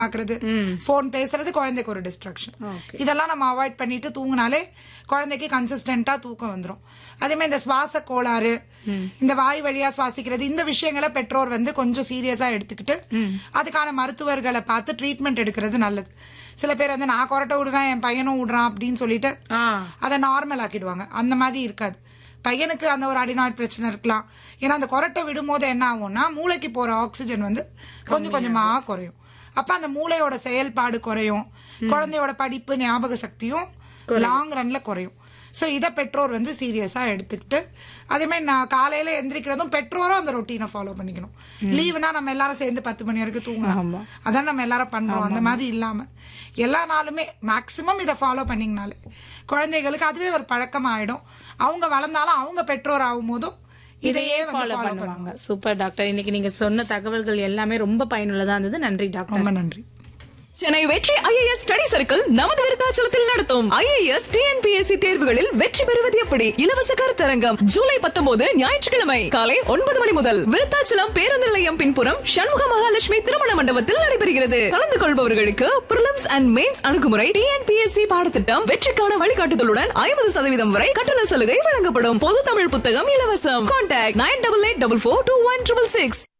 பாக்குறது போன் பேசுறது குழந்தைக்கு ஒரு டிஸ்ட்ராக்ஷன் இதெல்லாம் நம்ம அவாய்ட் பண்ணிட்டு தூங்கினாலே குழந்தைக்கு கன்சிஸ்டன்டா தூக்கம் வந்துரும் அதே மாதிரி இந்த சுவாச கோளாறு இந்த வாய் வழியா சுவாசிக்கிறது இந்த விஷயங்களை பெற்றோர் வந்து கொஞ்சம் சீரியஸா எடுத்துக்கிட்டு அதுக்கான மருத்துவர்களை பார்த்து ட்ரீட்மெண்ட் எடுக்கிறது நல்லது சில பேர் வந்து நான் கொரட்டை விடுவேன் என் பையனும் விடுறான் அப்படின்னு சொல்லிட்டு ஆ அதை நார்மல் ஆக்கிடுவாங்க அந்த மாதிரி இருக்காது பையனுக்கு அந்த ஒரு அடிநாய்ட் பிரச்சனை இருக்கலாம் ஏன்னா அந்த கொரட்டை விடும்போது என்ன ஆகும்னா மூளைக்கு போற ஆக்சிஜன் வந்து கொஞ்சம் கொஞ்சமா குறையும் அப்ப அந்த மூளையோட செயல்பாடு குறையும் குழந்தையோட படிப்பு ஞாபக சக்தியும் லாங் ரன்ல குறையும் ஸோ இதை பெற்றோர் வந்து சீரியஸா எடுத்துக்கிட்டு அதே மாதிரி நான் காலையில எந்திரிக்கிறதும் பெற்றோரும் அந்த ரொட்டீனை ஃபாலோ பண்ணிக்கணும் லீவுனா நம்ம எல்லாரும் சேர்ந்து பத்து மணி வரைக்கும் தூங்கலாம் அதான் நம்ம எல்லாரும் பண்றோம் அந்த மாதிரி இல்லாம எல்லா நாளுமே மேக்சிமம் இதை ஃபாலோ பண்ணீங்கனாலே குழந்தைகளுக்கு அதுவே ஒரு பழக்கம் ஆயிடும் அவங்க வளர்ந்தாலும் அவங்க பெற்றோர் ஆகும் போதும் இதையே வந்து ஃபாலோ ஃபாலோ பண்ணுவாங்க பண்ணுவாங்க சூப்பர் டாக்டர் இன்னைக்கு நீங்க சொன்ன தகவல்கள் எல்லாமே ரொம்ப பயனுள்ளதா இருந்தது நன்றி டாக்டர் ரொம்ப நன்றி சென்னை வெற்றி ஐஏஎஸ் ஸ்டடி சர்க்கிள் நமது விருத்தாச்சலத்தில் நடத்தும் ஐஏஎஸ் டிஎன்பிஎஸ்சி தேர்வுகளில் வெற்றி பெறுவது எப்படி இலவச கருத்தரங்கம் ஜூலை பத்தொன்பது ஞாயிற்றுக்கிழமை காலை ஒன்பது மணி முதல் விருத்தாச்சலம் பேருந்து நிலையம் பின்புறம் சண்முக மகாலட்சுமி திருமண மண்டபத்தில் நடைபெறுகிறது கலந்து கொள்பவர்களுக்கு பிரிலிம்ஸ் அண்ட் மெயின்ஸ் அணுகுமுறை டிஎன்பிஎஸ்சி பாடத்திட்டம் வெற்றிக்கான வழிகாட்டுதலுடன் ஐம்பது சதவீதம் வரை கட்டண சலுகை வழங்கப்படும் பொது தமிழ் புத்தகம் இலவசம் contact nine double eight double four two one triple six